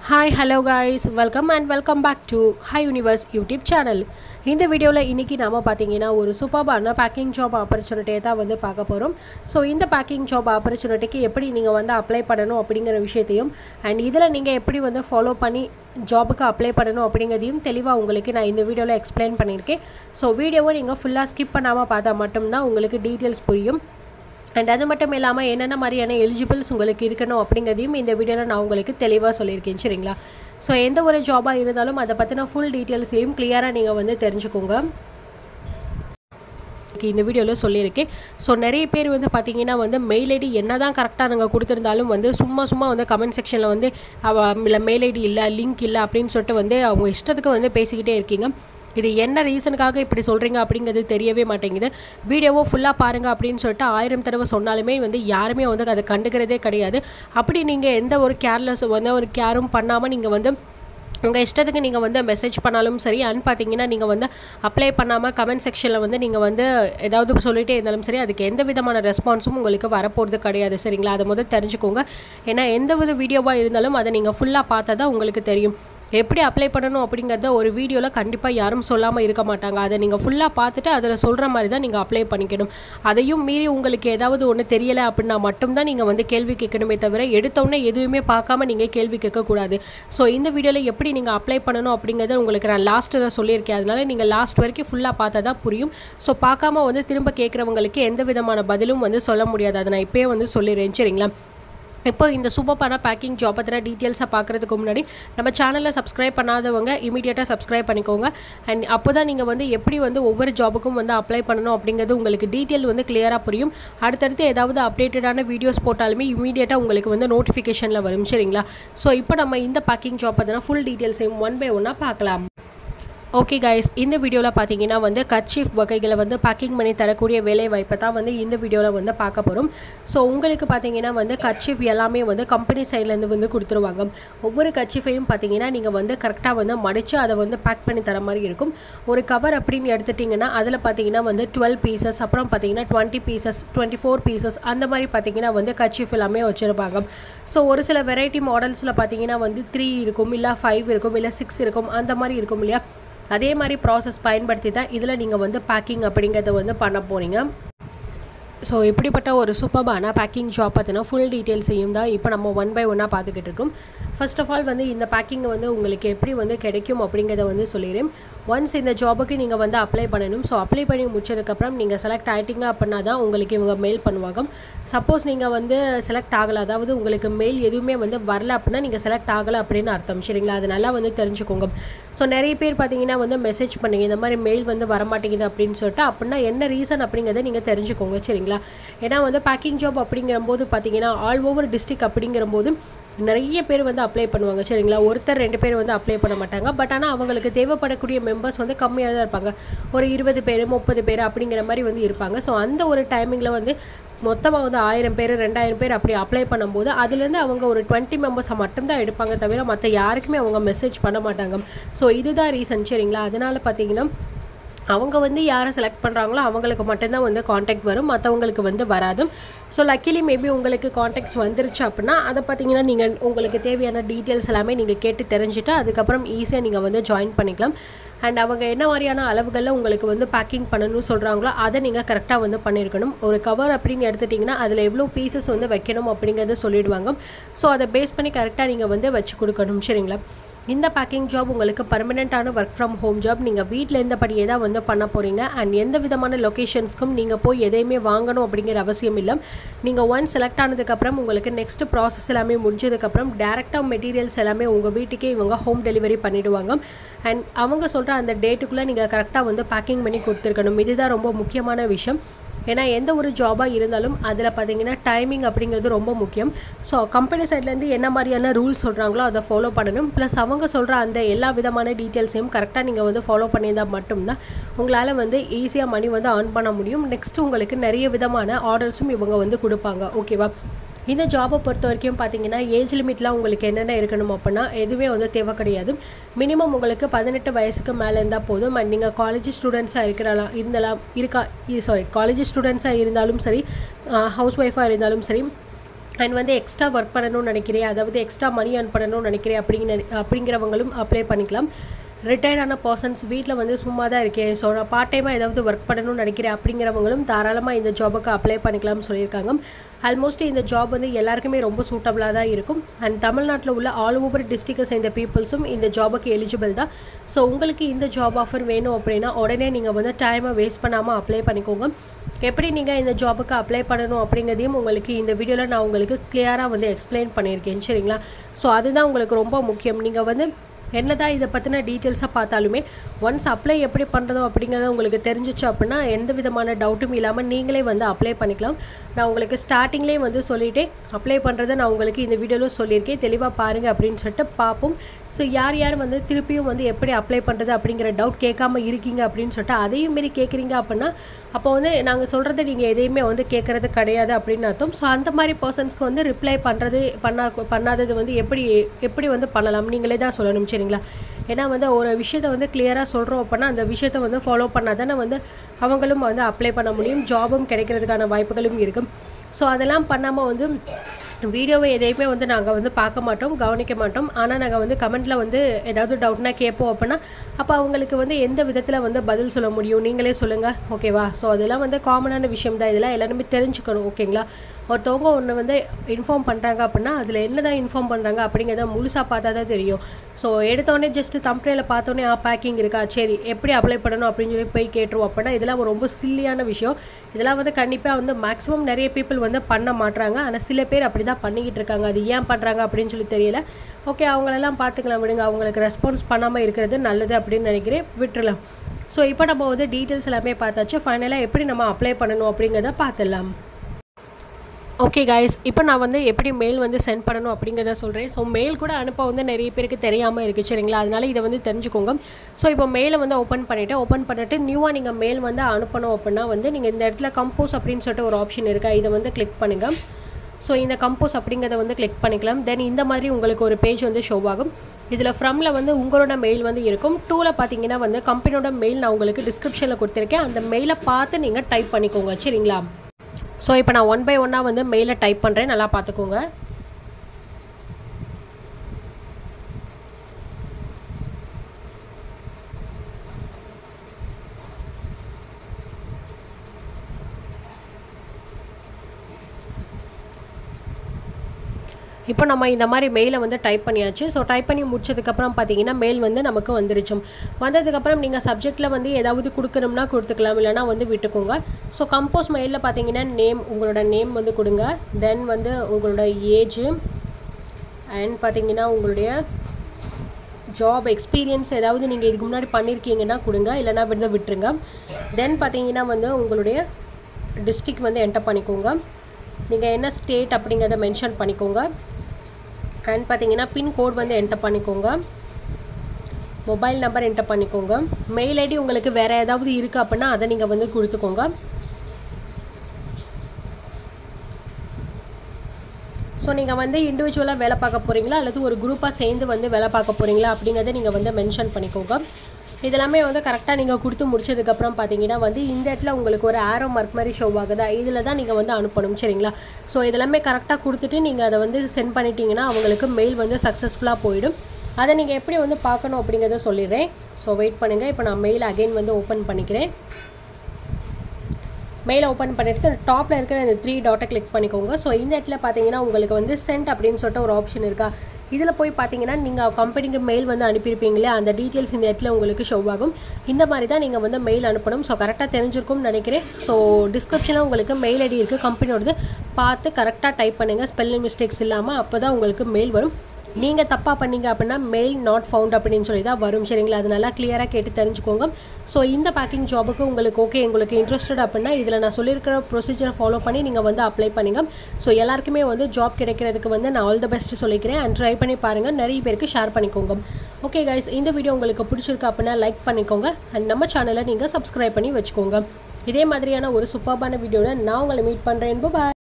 hi hello guys welcome and welcome back to hi universe YouTube channel இந்த வீடியோவில் இன்றைக்கி நாம பார்த்தீங்கன்னா ஒரு சூப்பர்பான பேக்கிங் ஜாப் ஆப்பர்ச்சுனிட்டியை தான் வந்து பார்க்க போகிறோம் ஸோ இந்த பேக்கிங் ஜாப் ஆப்பர்ச்சுனிட்டிக்கு எப்படி நீங்கள் வந்து அப்ளை பண்ணணும் அப்படிங்கிற விஷயத்தையும் அண்ட் இதில் நீங்கள் எப்படி வந்து ஃபாலோ பண்ணி ஜாபுக்கு அப்ளை பண்ணணும் அப்படிங்கிறதையும் தெளிவாக உங்களுக்கு நான் இந்த வீடியோவில் எக்ஸ்பிளைன் பண்ணியிருக்கேன் ஸோ வீடியோவை நீங்கள் ஃபுல்லாக ஸ்கிப் பண்ணாமல் பார்த்தா மட்டும்தான் உங்களுக்கு டீட்டெயில்ஸ் புரியும் அண்ட் அது மட்டும் இல்லாமல் என்னென்ன மாதிரியான எலிஜிபிள்ஸ் உங்களுக்கு இருக்கணும் அப்படிங்கிறதையும் இந்த வீடியோவில் நான் உங்களுக்கு தெளிவாக சொல்லியிருக்கேன் சரிங்களா ஸோ எந்த ஒரு ஜாபாக இருந்தாலும் அதை பற்றின ஃபுல் டீட்டெயில்ஸையும் கிளியராக நீங்கள் வந்து தெரிஞ்சுக்கோங்க இந்த வீடியோவில் சொல்லியிருக்கேன் ஸோ நிறைய பேர் வந்து பார்த்தீங்கன்னா வந்து மெயில் ஐடி என்ன தான் கரெக்டாக நாங்கள் கொடுத்துருந்தாலும் வந்து சும்மா சும்மா வந்து கமெண்ட் செக்ஷனில் வந்து அவ இல்லை மெயில் ஐடி இல்லை லிங்க் இல்லை அப்படின்னு சொல்லிட்டு வந்து அவங்க இஷ்டத்துக்கு வந்து பேசிக்கிட்டே இருக்கீங்க இது என்ன ரீசனுக்காக இப்படி சொல்கிறீங்க அப்படிங்கிறது தெரியவே மாட்டேங்குது வீடியோவோ ஃபுல்லாக பாருங்கள் அப்படின்னு சொல்லிட்டு ஆயிரம் தடவை சொன்னாலுமே வந்து யாருமே வந்து அதை கண்டுக்கிறதே கிடையாது அப்படி நீங்கள் எந்த ஒரு கேர்லெஸ் வந்து ஒரு கேரும் பண்ணாமல் நீங்கள் வந்து உங்கள் இஷ்டத்துக்கு நீங்கள் வந்து மெசேஜ் பண்ணாலும் சரி அண்ட் பார்த்தீங்கன்னா நீங்கள் வந்து அப்ளை பண்ணாமல் கமெண்ட் செக்ஷனில் வந்து நீங்கள் வந்து ஏதாவது சொல்லிகிட்டே இருந்தாலும் சரி அதுக்கு எந்த விதமான ரெஸ்பான்ஸும் உங்களுக்கு வரப்போகிறது கிடையாது சரிங்களா அதை முதல் தெரிஞ்சுக்கோங்க ஏன்னா எந்த வித வீடியோவாக இருந்தாலும் அதை நீங்கள் ஃபுல்லாக பார்த்தா தான் உங்களுக்கு தெரியும் எப்படி அப்ளை பண்ணணும் அப்படிங்கிறத ஒரு வீடியோவில் கண்டிப்பாக யாரும் சொல்லாமல் இருக்க மாட்டாங்க அதை நீங்கள் ஃபுல்லாக பார்த்துட்டு அதில் சொல்கிற மாதிரி தான் நீங்கள் அப்ளை பண்ணிக்கணும் அதையும் மீறி உங்களுக்கு ஏதாவது ஒன்று தெரியலை அப்படின்னா மட்டும்தான் நீங்கள் வந்து கேள்வி கேட்கணுமே தவிர எடுத்தோடனே எதுவுமே பார்க்காம நீங்கள் கேள்வி கேட்கக்கூடாது ஸோ இந்த வீடியோவில் எப்படி நீங்கள் அப்ளை பண்ணணும் அப்படிங்கிறத உங்களுக்கு நான் லாஸ்ட்டு சொல்லியிருக்கேன் அதனால நீங்கள் லாஸ்ட் வரைக்கும் ஃபுல்லாக பார்த்தா தான் புரியும் ஸோ பார்க்காம வந்து திரும்ப கேட்குறவங்களுக்கு எந்த விதமான பதிலும் வந்து சொல்ல முடியாது அதை நான் இப்போயே வந்து சொல்லிடுறேன் சரிங்களா இப்போ இந்த சூப்பரான பேக்கிங் ஜாப் பற்றின டீட்டெயில்ஸை பார்க்குறதுக்கு முன்னாடி நம்ம சேனலில் சப்ஸ்கிரைப் பண்ணாதவங்க இமீடியட்டாக சப்ஸ்கிரைப் பண்ணிக்கோங்க அண்ட் அப்போ தான் நீங்கள் வந்து எப்படி வந்து ஒவ்வொரு ஜாபுக்கும் வந்து அப்ளை பண்ணணும் அப்படிங்கிறது உங்களுக்கு டீட்டெயில் வந்து கிளியராக புரியும் அடுத்தடுத்து ஏதாவது அப்டேட்டடான வீடியோஸ் போட்டாலுமே இமீடியட்டாக உங்களுக்கு வந்து நோட்டிஃபிகேஷனில் வரும் சரிங்களா ஸோ இப்போ நம்ம இந்த பேக்கிங் ஜாப் பற்றின ஃபுல் டீட்டெயில்ஸையும் ஒன் பை ஒன்னாக பார்க்கலாம் ஓகே கைஸ் இந்த வீடியோவில் பார்த்தீங்கன்னா வந்து கட்சீஃப் வகைகளை வந்து பேக்கிங் பண்ணி தரக்கூடிய வேலை வாய்ப்பை தான் வந்து இந்த வீடியோவில் வந்து பார்க்க போகிறோம் ஸோ உங்களுக்கு பார்த்தீங்கன்னா வந்து கட்சீஃப் எல்லாமே வந்து கம்பெனி சைட்லேருந்து வந்து கொடுத்துருவாங்க ஒவ்வொரு கட்சீஃபையும் பார்த்தீங்கன்னா நீங்கள் வந்து கரெக்டாக வந்து மடித்து அதை வந்து பேக் பண்ணி தர மாதிரி இருக்கும் ஒரு கவர் அப்படின்னு எடுத்துட்டிங்கன்னா அதில் பார்த்தீங்கன்னா வந்து டுவெல் பீசஸ் அப்புறம் பார்த்தீங்கன்னா twenty pieces twenty four pieces அந்த மாதிரி பார்த்தீங்கன்னா வந்து கட்சீஃப் எல்லாமே வச்சுருப்பாங்க ஸோ ஒரு சில வெரைட்டி மாடல்ஸில் பார்த்தீங்கன்னா வந்து த்ரீ இருக்கும் இல்லை ஃபைவ் இருக்கும் இல்லை சிக்ஸ் இருக்கும் அந்த மாதிரி இருக்கும் இல்லையா அதே மாதிரி ப்ராசஸ் பயன்படுத்தி தான் இதில் நீங்கள் வந்து பேக்கிங் அப்படிங்கிறத வந்து பண்ண போகிறீங்க ஸோ இப்படிப்பட்ட ஒரு சூப்பர்பான பேக்கிங் ஜாப் பற்றின ஃபுல் டீட்டெயில்ஸையும் தான் இப்போ நம்ம ஒன் பை ஒன்னாக பார்த்துக்கிட்டு இருக்கோம் ஃபர்ஸ்ட் ஆஃப் ஆல் வந்து இந்த பேக்கிங் வந்து உங்களுக்கு எப்படி வந்து கிடைக்கும் அப்படிங்கிறத வந்து சொல்லிடுறேன் ஒன்ஸ் இந்த ஜாபுக்கு நீங்கள் வந்து அப்ளை பண்ணணும் ஸோ அப்ளை பண்ணி முடிச்சதுக்கப்புறம் நீங்கள் செலக்ட் ஆகிட்டீங்க அப்படின்னா தான் உங்களுக்கு இவங்க மெயில் பண்ணுவாங்க சப்போஸ் நீங்கள் வந்து செலக்ட் ஆகலை அதாவது உங்களுக்கு மெயில் எதுவுமே வந்து வரல அப்படின்னா நீங்கள் செலக்ட் ஆகலை அப்படின்னு அர்த்தம் சரிங்களா அது நல்லா வந்து தெரிஞ்சுக்கோங்க ஸோ நிறைய பேர் பார்த்தீங்கன்னா வந்து மெசேஜ் பண்ணுங்க இந்த மாதிரி மெயில் வந்து வரமாட்டேங்குது அப்படின்னு சொல்லிட்டு அப்படின்னா என்ன ரீசன் அப்படிங்கிறத நீங்கள் தெரிஞ்சுக்கோங்க சரிங்களா ஏன்னா வந்து பேக்கிங் ஜாப் அப்படிங்கிறம்போது பார்த்தீங்கன்னா ஆல் ஓவர் டிஸ்ட்ரிக் அப்படிங்கிறம்போது நிறைய பேர் வந்து அப்ளை பண்ணுவாங்க சரிங்களா ஒருத்தர் ரெண்டு பேர் வந்து அப்ளை பண்ண மாட்டாங்க பட் ஆனால் அவங்களுக்கு தேவைப்படக்கூடிய மெம்பர்ஸ் வந்து கம்மியாக தான் இருப்பாங்க ஒரு இருபது பேர் முப்பது பேர் அப்படிங்கிற மாதிரி வந்து இருப்பாங்க ஸோ அந்த ஒரு டைமிங்கில் வந்து மொத்தமாக வந்து ஆயிரம் பேர் ரெண்டாயிரம் பேர் அப்படி அப்ளை பண்ணும்போது அதுலேருந்து அவங்க ஒரு டுவெண்ட்டி மெம்பர்ஸை மட்டும்தான் எடுப்பாங்க தவிர மற்ற யாருக்குமே அவங்க மெசேஜ் பண்ண மாட்டாங்க ஸோ இதுதான் ரீசன் சரிங்களா அதனால் பார்த்தீங்கன்னா அவங்க வந்து யாரை செலக்ட் பண்ணுறாங்களோ அவங்களுக்கு மட்டும்தான் வந்து காண்டாக்ட் வரும் மற்றவங்களுக்கு வந்து வராது ஸோ லக்கிலி மேபி உங்களுக்கு காண்டாக்ட்ஸ் வந்துருச்சு அப்படின்னா அதை பார்த்தீங்கன்னா நீங்கள் உங்களுக்கு தேவையான டீட்டெயில்ஸ் எல்லாமே நீங்கள் கேட்டு தெரிஞ்சுட்டு அதுக்கப்புறம் ஈஸியாக நீங்கள் வந்து ஜாயின் பண்ணிக்கலாம் அண்ட் அவங்க என்ன மாதிரியான அளவுகளில் உங்களுக்கு வந்து பேக்கிங் பண்ணணும்னு சொல்கிறாங்களோ அதை நீங்கள் கரெக்டாக வந்து பண்ணியிருக்கணும் ஒரு கவர் அப்படின்னு எடுத்துட்டிங்கன்னா அதில் எவ்வளோ பீசஸ் வந்து வைக்கணும் அப்படிங்கிறத சொல்லிடுவாங்க ஸோ அதை பேஸ் பண்ணி கரெக்டாக நீங்கள் வந்து வச்சு கொடுக்கணும் சரிங்களா இந்த பேக்கிங் ஜாப் உங்களுக்கு பர்மனெண்ட்டான ஒர்க் ஃப்ரம் ஹோம் ஜாப் நீங்கள் வீட்டில் இருந்தபடியே தான் வந்து பண்ண போகிறீங்க அண்ட் எந்த விதமான லொக்கேஷன்ஸ்க்கும் நீங்கள் போய் எதையுமே வாங்கணும் அப்படிங்கிற அவசியம் இல்லை நீங்கள் ஒன் செலக்ட் ஆனதுக்கப்புறம் உங்களுக்கு நெக்ஸ்ட் ப்ராசஸ் எல்லாமே முடிஞ்சதுக்கப்புறம் டேரெக்டாக மெட்டீரியல்ஸ் எல்லாமே உங்கள் வீட்டுக்கே இவங்க ஹோம் டெலிவரி பண்ணிவிடுவாங்க அண்ட் அவங்க சொல்கிற அந்த டேட்டுக்குள்ளே நீங்கள் கரெக்டாக வந்து பேக்கிங் பண்ணி கொடுத்துருக்கணும் இதுதான் ரொம்ப முக்கியமான விஷயம் ஏன்னா எந்த ஒரு ஜாபாக இருந்தாலும் அதில் பார்த்தீங்கன்னா டைமிங் அப்படிங்கிறது ரொம்ப முக்கியம் ஸோ கம்பெனி சைட்லேருந்து என்ன மாதிரியான ரூல்ஸ் சொல்கிறாங்களோ அதை ஃபாலோ பண்ணணும் ப்ளஸ் அவங்க சொல்கிற அந்த எல்லா விதமான டீட்டெயில்ஸையும் கரெக்டாக நீங்கள் வந்து ஃபாலோ பண்ணியிருந்தால் மட்டும்தான் உங்களால் வந்து ஈஸியாக மணி வந்து ஆன் பண்ண முடியும் நெக்ஸ்ட் உங்களுக்கு நிறைய விதமான ஆர்டர்ஸும் இவங்க வந்து கொடுப்பாங்க ஓகேவா இந்த ஜாபை பொறுத்த வரைக்கும் பார்த்தீங்கன்னா ஏஜ் லிமிட்லாம் உங்களுக்கு என்னென்ன இருக்கணும் அப்படின்னா எதுவுமே வந்து தேவை கிடையாது மினிமம் உங்களுக்கு பதினெட்டு வயசுக்கு மேலே இருந்தால் போதும் அண்ட் நீங்கள் காலேஜ் ஸ்டூடெண்ட்ஸாக இருக்கிறலாம் இருந்தாலும் இருக்கா சாரி காலேஜ் ஸ்டூடெண்ட்ஸாக இருந்தாலும் சரி ஹவுஸ் ஒய்ஃபாக இருந்தாலும் சரி அண்ட் வந்து எக்ஸ்ட்ரா ஒர்க் பண்ணணும்னு நினைக்கிறேன் அதாவது எக்ஸ்ட்ரா மணி earn பண்ணணும்னு நினைக்கிறேன் அப்படிங்கிற அப்படிங்கிறவங்களும் அப்ளை பண்ணிக்கலாம் ரிட்டையர்டான பர்சன்ஸ் வீட்டில் வந்து சும்மா தான் இருக்கேன் ஸோ நான் பார்ட் டைமாக ஏதாவது ஒர்க் பண்ணணும்னு நினைக்கிறேன் அப்படிங்கிறவங்களும் தாராளமாக இந்த ஜாபுக்கு அப்ளை பண்ணிக்கலாம்னு சொல்லியிருக்காங்க ஆல்மோஸ்ட் இந்த ஜாப் வந்து எல்லாருக்குமே ரொம்ப சூட்டபுளாக தான் இருக்கும் அண்ட் தமிழ்நாட்டில் உள்ள ஆல் ஓவர் டிஸ்ட்ரிக்டை சேர்ந்த பீப்புள்ஸும் இந்த ஜாபுக்கு எலிஜிபிள் தான் ஸோ உங்களுக்கு இந்த ஜாப் ஆஃபர் வேணும் அப்படின்னா உடனே நீங்கள் வந்து டைமை வேஸ்ட் பண்ணாமல் அப்ளை பண்ணிக்கோங்க எப்படி நீங்கள் இந்த ஜாபுக்கு அப்ளை பண்ணணும் அப்படிங்கிறதையும் உங்களுக்கு இந்த வீடியோவில் நான் உங்களுக்கு கிளியராக வந்து எக்ஸ்பிளைன் பண்ணியிருக்கேன் சரிங்களா ஸோ அதுதான் உங்களுக்கு ரொம்ப முக்கியம் நீங்கள் வந்து என்னதான் இதை பற்றின டீட்டெயில்ஸாக பார்த்தாலுமே ஒன்ஸ் அப்ளை எப்படி பண்ணுறதோ அப்படிங்கிறத உங்களுக்கு தெரிஞ்சிச்சு அப்படின்னா எந்த விதமான டவுட்டும் இல்லாமல் நீங்களே வந்து அப்ளை பண்ணிக்கலாம் நான் உங்களுக்கு ஸ்டார்டிங்லேயே வந்து சொல்லிட்டேன் அப்ளை பண்ணுறதை நான் உங்களுக்கு இந்த வீடியோவில் சொல்லியிருக்கேன் தெளிவாக பாருங்கள் அப்படின்னு சொல்லிட்டு பார்ப்போம் ஸோ யார் யார் வந்து திருப்பியும் வந்து எப்படி அப்ளை பண்ணுறது அப்படிங்கிற டவுட் கேட்காம இருக்கீங்க அப்படின்னு சொல்லிட்டு அதையும் மாரி கேட்குறீங்க அப்படின்னா அப்போ வந்து நாங்கள் சொல்கிறத நீங்கள் எதையுமே வந்து கேட்குறது கிடையாது அப்படின்னு அர்த்தம் ஸோ அந்த மாதிரி பர்சன்ஸ்க்கு வந்து ரிப்ளை பண்ணுறது பண்ணா பண்ணாதது வந்து எப்படி எப்படி வந்து பண்ணலாம் நீங்களே தான் சொல்லணும் சரிங்களா ஏன்னா வந்து ஒரு விஷயத்தை வந்து கிளியராக சொல்கிறோம் அப்படின்னா அந்த விஷயத்தை வந்து ஃபாலோ பண்ணால் தானே வந்து அவங்களும் வந்து அப்ளை பண்ண முடியும் ஜாபும் கிடைக்கிறதுக்கான வாய்ப்புகளும் இருக்கும் ஸோ அதெல்லாம் பண்ணாமல் வந்து வீடியோவை எதையுமே வந்து நாங்கள் வந்து பார்க்க மாட்டோம் கவனிக்க மாட்டோம் ஆனால் நாங்கள் வந்து கமெண்ட்டில் வந்து ஏதாவது டவுட்னா கேட்போம் அப்படின்னா அப்போ அவங்களுக்கு வந்து எந்த விதத்தில் வந்து பதில் சொல்ல முடியும் நீங்களே சொல்லுங்கள் ஓகேவா ஸோ அதெல்லாம் வந்து காமனான விஷயம் தான் இதெல்லாம் எல்லாருமே தெரிஞ்சுக்கணும் ஓகேங்களா ஒருத்தவங்க ஒன்று வந்து இன்ஃபார்ம் பண்ணுறாங்க அப்படின்னா அதில் என்ன தான் இன்ஃபார்ம் பண்ணுறாங்க அப்படிங்கிறத முழுசாக பார்த்தா தான் தெரியும் ஸோ எடுத்தோடனே ஜஸ்ட்டு தம்பனையில் பார்த்தோன்னே ஆ பேக்கிங் இருக்கா சரி எப்படி அப்ளை பண்ணணும் அப்படின்னு சொல்லி போய் கேட்டுருவோம் அப்படின்னா இதெல்லாம் ரொம்ப சில்லியான விஷயம் இதெல்லாம் வந்து கண்டிப்பாக வந்து மேக்ஸிமம் நிறைய பீப்புள் வந்து பண்ண மாட்றாங்க ஆனால் சில பேர் அப்படி தான் பண்ணிக்கிட்டு இருக்காங்க அது ஏன் பண்ணுறாங்க அப்படின்னு சொல்லி தெரியல ஓகே அவங்களெல்லாம் பார்த்துக்கலாம் விடுங்க அவங்களுக்கு ரெஸ்பான்ஸ் பண்ணாமல் இருக்கிறது நல்லது அப்படின்னு நினைக்கிறேன் விட்டுறலாம் ஸோ இப்போ நம்ம வந்து டீட்டெயில்ஸ் எல்லாமே பார்த்தாச்சு ஃபைனலாக எப்படி நம்ம அப்ளை பண்ணணும் அப்படிங்கிறத பார்த்துடலாம் ஓகே காய்ஸ் இப்போ நான் வந்து எப்படி மெயில் வந்து சென்ட் பண்ணணும் அப்படிங்கிறத சொல்கிறேன் ஸோ மெயில் கூட அனுப்ப வந்து நிறைய பேருக்கு தெரியாமல் இருக்குது சரிங்களா அதனால இதை வந்து தெரிஞ்சுக்கோங்க ஸோ இப்போ மெயிலை வந்து ஓப்பன் பண்ணிவிட்டு ஓப்பன் பண்ணிட்டு நியூவாக நீங்கள் மெயில் வந்து அனுப்பணும் அப்படின்னா வந்து நீங்கள் இந்த இடத்துல கம்போஸ் அப்படின்னு சொல்லிட்டு ஒரு ஆப்ஷன் இருக்கா இதை வந்து கிளிக் பண்ணுங்கள் ஸோ இந்த கம்போஸ் அப்படிங்கிறத வந்து கிளிக் பண்ணிக்கலாம் தென் இந்த மாதிரி உங்களுக்கு ஒரு பேஜ் வந்து ஷோ ஆகும் இதில் ஃப்ரம்ல வந்து உங்களோட மெயில் வந்து இருக்கும் டூவில் பார்த்தீங்கன்னா வந்து கம்பெனியோட மெயில் நான் உங்களுக்கு டிஸ்கிரிப்ஷனில் கொடுத்துருக்கேன் அந்த மெயிலை பார்த்து நீங்கள் டைப் பண்ணிக்கோங்க சரிங்களா ஸோ இப்போ நான் ஒன் பை ஒன்னாக வந்து மெயிலை டைப் பண்ணுறேன் நல்லா பார்த்துக்கோங்க இப்போ நம்ம இந்த மாதிரி மெயிலை வந்து டைப் பண்ணியாச்சு ஸோ டைப் பண்ணி முடிச்சதுக்கப்புறம் பார்த்தீங்கன்னா மெயில் வந்து நமக்கு வந்துருச்சும் வந்ததுக்கப்புறம் நீங்கள் சப்ஜெக்ட்டில் வந்து ஏதாவது கொடுக்கணும்னா கொடுத்துக்கலாம் இல்லைனா வந்து விட்டுக்கோங்க ஸோ கம்போஸ் மெயிலில் பார்த்தீங்கன்னா நேம் உங்களோட நேம் வந்து கொடுங்க தென் வந்து உங்களோட ஏஜ் அண்ட் பார்த்தீங்கன்னா உங்களுடைய ஜாப் எக்ஸ்பீரியன்ஸ் ஏதாவது நீங்கள் இதுக்கு முன்னாடி பண்ணியிருக்கீங்கன்னா கொடுங்க இல்லைனா விட விட்டுருங்க தென் பார்த்தீங்கன்னா வந்து உங்களுடைய டிஸ்ட்ரிக்ட் வந்து என்டர் பண்ணிக்கோங்க நீங்கள் என்ன ஸ்டேட் அப்படிங்கிறத மென்ஷன் பண்ணிக்கோங்க அண்ட் பார்த்தீங்கன்னா பின்கோட் வந்து என்டர் பண்ணிக்கோங்க மொபைல் நம்பர் என்டர் பண்ணிக்கோங்க மெயில் ஐடி உங்களுக்கு வேறு ஏதாவது இருக்குது அப்படின்னா அதை நீங்கள் வந்து கொடுத்துக்கோங்க ஸோ நீங்கள் வந்து இண்டிவிஜுவலாக வேலை பார்க்க போகிறீங்களா அல்லது ஒரு குரூப்பாக சேர்ந்து வந்து வேலை பார்க்க போகிறீங்களா அப்படிங்கிறத நீங்கள் வந்து மென்ஷன் பண்ணிக்கோங்க இதெல்லாமே வந்து கரெக்டாக நீங்கள் கொடுத்து முடிச்சதுக்கப்புறம் பார்த்தீங்கன்னா வந்து இந்த இடத்துல உங்களுக்கு ஒரு ஆரோ மார்க் மாதிரி ஷோ ஆகுதா இதில் தான் நீங்கள் வந்து அனுப்பணும் சரிங்களா ஸோ இதெல்லாமே கரெக்டாக கொடுத்துட்டு நீங்கள் அதை வந்து சென்ட் பண்ணிட்டீங்கன்னா அவங்களுக்கு மெயில் வந்து சக்ஸஸ்ஃபுல்லாக போயிடும் அதை நீங்கள் எப்படி வந்து பார்க்கணும் அப்படிங்கிறத சொல்லிடுறேன் ஸோ வெயிட் பண்ணுங்கள் இப்போ நான் மெயில் அகைன் வந்து ஓப்பன் பண்ணிக்கிறேன் மெயில் ஓப்பன் பண்ணிட்டு டாப்பில் இருக்கிற இந்த த்ரீ டாட்டை கிளிக் பண்ணிக்கோங்க ஸோ இந்த இடத்துல பார்த்தீங்கன்னா உங்களுக்கு வந்து சென்ட் அப்படின்னு சொல்லிட்டு ஒரு ஆப்ஷன் இருக்கா இதில் போய் பார்த்தீங்கன்னா நீங்கள் கம்பெனிக்கு மெயில் வந்து அனுப்பியிருப்பீங்களே அந்த டீட்டெயில்ஸ் இந்த இடத்துல உங்களுக்கு ஷோ ஆகும் இந்த மாதிரி தான் நீங்கள் வந்து மெயில் அனுப்பணும் ஸோ கரெக்டாக தெரிஞ்சிருக்கும்னு நினைக்கிறேன் ஸோ டிஸ்கிரிப்ஷனில் உங்களுக்கு மெயில் ஐடி இருக்குது கம்பெனியோடது பார்த்து கரெக்டாக டைப் பண்ணுங்கள் ஸ்பெல்லிங் மிஸ்டேக்ஸ் இல்லாமல் அப்போ தான் உங்களுக்கு மெயில் வரும் நீங்கள் தப்பாக பண்ணீங்க அப்படின்னா மெயில் நாட் ஃபவுண்ட் அப்படின்னு சொல்லி தான் வரும் சரிங்களா அது நல்லா கிளியராக கேட்டு தெரிஞ்சுக்கோங்க ஸோ இந்த பேக்கிங் ஜாபுக்கு உங்களுக்கு ஓகே உங்களுக்கு இன்ட்ரெஸ்டட் அப்படின்னா இதில் நான் சொல்லியிருக்கிற ப்ரொசீஜரை ஃபாலோ பண்ணி நீங்கள் வந்து அப்ளை பண்ணுங்க ஸோ எல்லாருக்குமே வந்து ஜாப் கிடைக்கிறதுக்கு வந்து நான் ஆல் த பெஸ்ட் சொல்லிக்கிறேன் அண்ட் ட்ரை பண்ணி பாருங்கள் நிறைய பேருக்கு ஷேர் பண்ணிக்கோங்க ஓகே கைஸ் இந்த வீடியோ உங்களுக்கு பிடிச்சிருக்கு அப்படின்னா லைக் பண்ணிக்கோங்க அண்ட் நம்ம சேனலை நீங்கள் சப்ஸ்கிரைப் பண்ணி வச்சுக்கோங்க இதே மாதிரியான ஒரு சூப்பர்பான வீடியோவில் நான் உங்களை மீட் பண்ணுறேன் பாய்